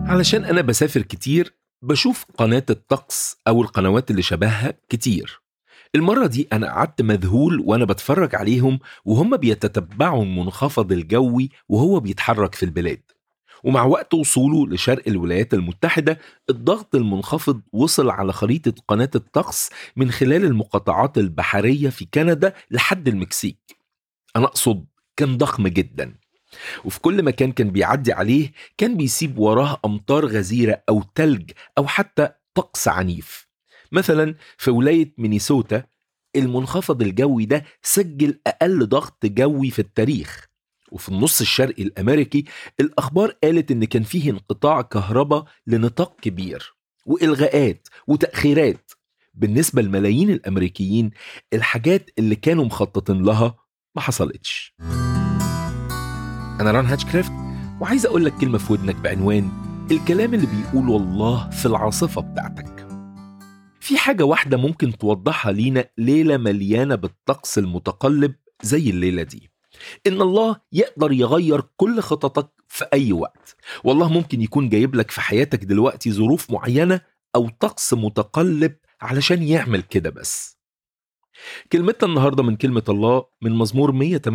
علشان أنا بسافر كتير بشوف قناة الطقس أو القنوات اللي شبهها كتير المرة دي أنا قعدت مذهول وأنا بتفرج عليهم وهم بيتتبعوا المنخفض الجوي وهو بيتحرك في البلاد ومع وقت وصوله لشرق الولايات المتحدة الضغط المنخفض وصل على خريطة قناة الطقس من خلال المقاطعات البحرية في كندا لحد المكسيك أنا أقصد كان ضخم جدا وفي كل مكان كان بيعدي عليه كان بيسيب وراه أمطار غزيرة أو تلج أو حتى طقس عنيف مثلا في ولاية مينيسوتا المنخفض الجوي ده سجل أقل ضغط جوي في التاريخ وفي النص الشرقي الأمريكي الأخبار قالت إن كان فيه انقطاع كهرباء لنطاق كبير وإلغاءات وتأخيرات بالنسبة لملايين الأمريكيين الحاجات اللي كانوا مخططين لها ما حصلتش أنا ران هاتشكرافت وعايز أقول لك كلمة في ودنك بعنوان الكلام اللي بيقوله الله في العاصفة بتاعتك في حاجة واحدة ممكن توضحها لينا ليلة مليانة بالطقس المتقلب زي الليلة دي إن الله يقدر يغير كل خططك في أي وقت والله ممكن يكون جايب لك في حياتك دلوقتي ظروف معينة أو طقس متقلب علشان يعمل كده بس كلمتنا النهاردة من كلمة الله من مزمور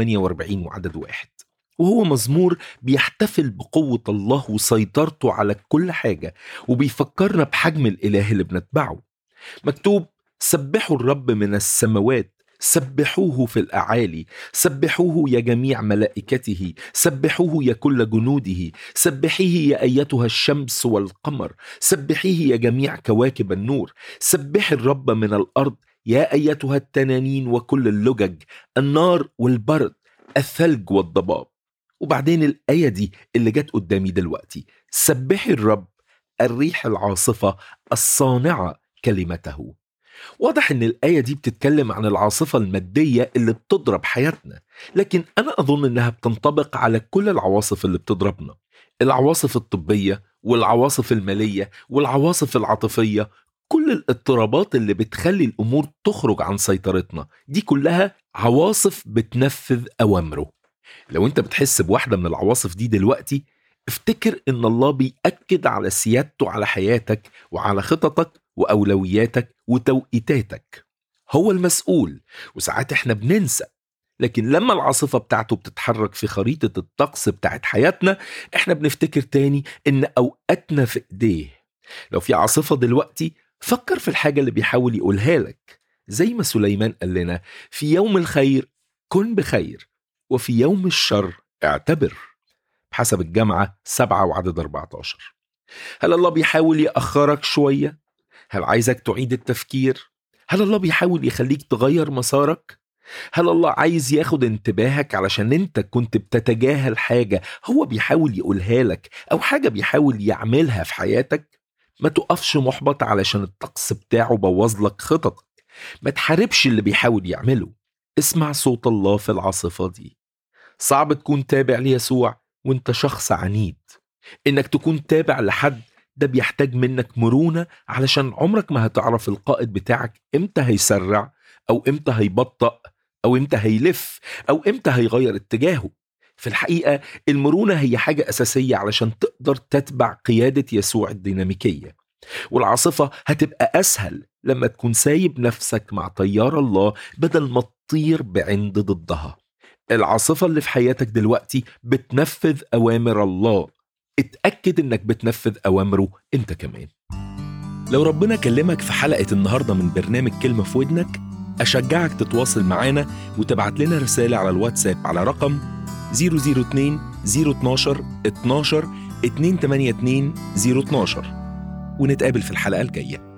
148 وعدد واحد وهو مزمور بيحتفل بقوة الله وسيطرته على كل حاجة وبيفكرنا بحجم الإله اللي بنتبعه مكتوب سبحوا الرب من السماوات سبحوه في الأعالي سبحوه يا جميع ملائكته سبحوه يا كل جنوده سبحيه يا أيتها الشمس والقمر سبحيه يا جميع كواكب النور سبح الرب من الأرض يا أيتها التنانين وكل اللجج النار والبرد الثلج والضباب وبعدين الآية دي اللي جت قدامي دلوقتي سبحي الرب الريح العاصفة الصانعة كلمته واضح ان الآية دي بتتكلم عن العاصفة المادية اللي بتضرب حياتنا لكن أنا أظن إنها بتنطبق على كل العواصف اللي بتضربنا العواصف الطبية والعواصف المالية والعواصف العاطفية كل الاضطرابات اللي بتخلي الأمور تخرج عن سيطرتنا دي كلها عواصف بتنفذ أوامره لو أنت بتحس بواحدة من العواصف دي دلوقتي افتكر إن الله بيأكد على سيادته على حياتك وعلى خططك وأولوياتك وتوقيتاتك هو المسؤول وساعات احنا بننسى لكن لما العاصفة بتاعته بتتحرك في خريطة الطقس بتاعت حياتنا احنا بنفتكر تاني ان اوقاتنا في ايديه لو في عاصفة دلوقتي فكر في الحاجة اللي بيحاول يقولها لك زي ما سليمان قال لنا في يوم الخير كن بخير وفي يوم الشر اعتبر بحسب الجامعة 7 وعدد 14 هل الله بيحاول يأخرك شوية؟ هل عايزك تعيد التفكير؟ هل الله بيحاول يخليك تغير مسارك؟ هل الله عايز ياخد انتباهك علشان انت كنت بتتجاهل حاجة هو بيحاول يقولها لك او حاجة بيحاول يعملها في حياتك؟ ما تقفش محبط علشان الطقس بتاعه بوظ لك خططك ما تحاربش اللي بيحاول يعمله اسمع صوت الله في العاصفة دي صعب تكون تابع ليسوع وانت شخص عنيد انك تكون تابع لحد ده بيحتاج منك مرونة علشان عمرك ما هتعرف القائد بتاعك امتى هيسرع او امتى هيبطأ او امتى هيلف او امتى هيغير اتجاهه في الحقيقة المرونة هي حاجة أساسية علشان تقدر تتبع قيادة يسوع الديناميكية والعاصفة هتبقى أسهل لما تكون سايب نفسك مع طيار الله بدل ما تطير بعند ضدها العاصفة اللي في حياتك دلوقتي بتنفذ أوامر الله اتأكد إنك بتنفذ أوامره أنت كمان لو ربنا كلمك في حلقة النهاردة من برنامج كلمة في ودنك أشجعك تتواصل معانا وتبعت لنا رسالة على الواتساب على رقم 002 012 12 282 012 ونتقابل في الحلقة الجاية